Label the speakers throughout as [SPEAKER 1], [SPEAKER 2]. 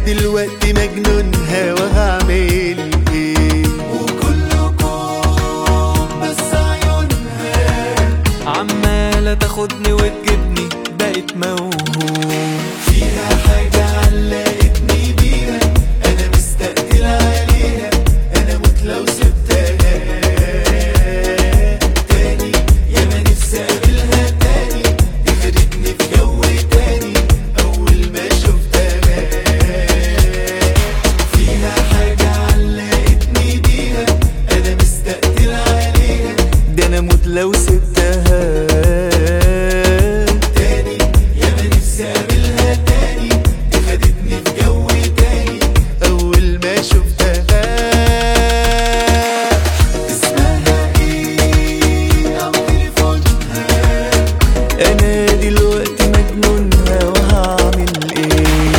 [SPEAKER 1] دلوقتي مجنونها وهعمل ايه وكلكم بس عيونها
[SPEAKER 2] عمالة تاخدني وتجيبني بقيت موهوم
[SPEAKER 1] فيها حاجة علقتني بيها أنا مستقتل عليها أنا موت لو سبتها تاني يا ما نفسي أقابلها تاني دي خدتني في جو تاني أول ما شفتها فيها حاجة علقتني بيها أنا مستقتل عليها ده أنا موت لو سبتها تاني يا ما نفسي أقابلها تاني دي خدتني في جو تاني أول ما شفتها اسمها ايه أو تليفونها أنا دلوقتي مجنونها وهعمل ايه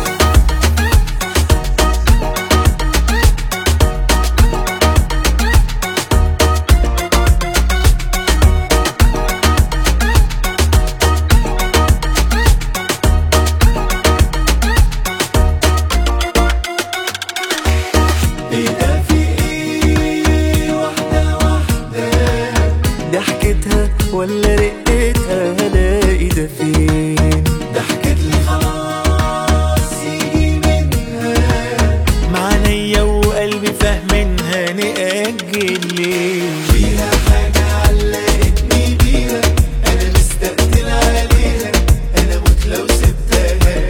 [SPEAKER 1] ايه ده في ايه واحدة واحدة ضحكتها ولا رقتها هلاقي ده فين ضحكت لي خلاص يجي منها معنيا وقلبي فاهمينها نأجل ليه فيها حاجة علقتني بيها أنا مستقتل عليها أنا موت لو سبتها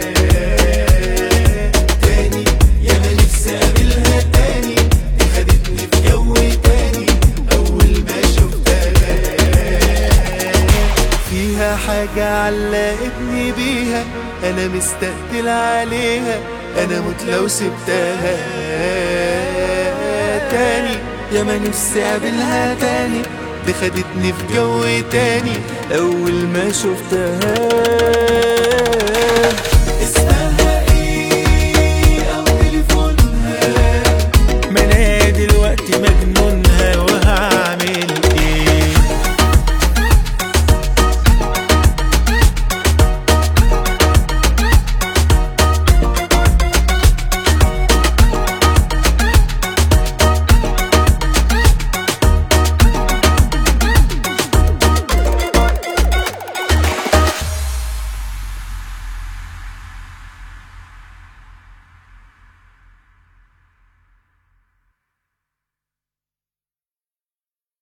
[SPEAKER 1] تاني يا ما نفسي أقابلها تاني دي خدتني في جو تاني أول ما شفتها فيها حاجة علقتني بيها أنا مستقتل عليها أنا موت لو سبتها تاني يا ما نفسي أقابلها تاني دي خدتني في جو تاني أول ما شفتها